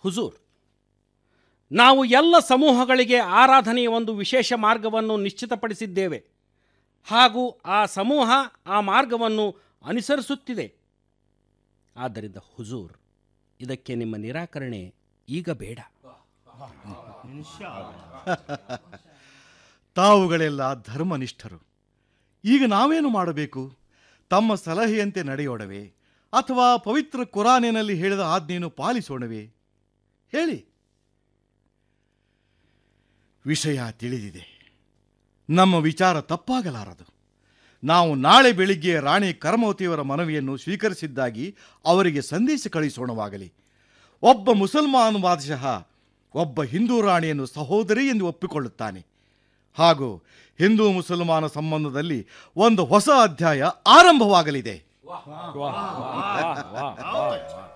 ಹುಜೂರ್ ನಾವು ಎಲ್ಲ ಸಮೂಹಗಳಿಗೆ ಆರಾಧನೆಯ ಒಂದು ವಿಶೇಷ ಮಾರ್ಗವನ್ನು ನಿಶ್ಚಿತಪಡಿಸಿದ್ದೇವೆ ಹಾಗೂ ಆ ಸಮೂಹ ಆ ಮಾರ್ಗವನ್ನು ಅನುಸರಿಸುತ್ತಿದೆ ಆದ್ದರಿಂದ ಹುಜೂರ್ ಇದಕ್ಕೆ ನಿಮ್ಮ ನಿರಾಕರಣೆ ಈಗ ಬೇಡ ತಾವುಗಳೆಲ್ಲ ಧರ್ಮನಿಷ್ಠರು ಈಗ ನಾವೇನು ಮಾಡಬೇಕು ತಮ್ಮ ಸಲಹೆಯಂತೆ ನಡೆಯೋಣವೇ ಅಥವಾ ಪವಿತ್ರ ಕುರಾನಿನಲ್ಲಿ ಹೇಳಿದ ಆಜ್ಞೆಯನ್ನು ಪಾಲಿಸೋಣವೇ ಹೇಳಿ ವಿಷಯ ತಿಳಿದಿದೆ ನಮ್ಮ ವಿಚಾರ ತಪ್ಪಾಗಲಾರದು ನಾವು ನಾಳೆ ಬೆಳಿಗ್ಗೆ ರಾಣಿ ಕರ್ಮವತಿಯವರ ಮನವಿಯನ್ನು ಸ್ವೀಕರಿಸಿದ್ದಾಗಿ ಅವರಿಗೆ ಸಂದೇಶ ಕಳಿಸೋಣವಾಗಲಿ ಒಬ್ಬ ಮುಸಲ್ಮಾನ್ ಬಾದಶಃ ಒಬ್ಬ ಹಿಂದೂ ರಾಣಿಯನ್ನು ಸಹೋದರಿ ಎಂದು ಒಪ್ಪಿಕೊಳ್ಳುತ್ತಾನೆ ಹಾಗೂ ಹಿಂದೂ ಮುಸಲ್ಮಾನ ಸಂಬಂಧದಲ್ಲಿ ಒಂದು ಹೊಸ ಅಧ್ಯಾಯ ಆರಂಭವಾಗಲಿದೆ ವಾಹ್ ವಾಹ್ ವಾಹ್ ವಾಹ್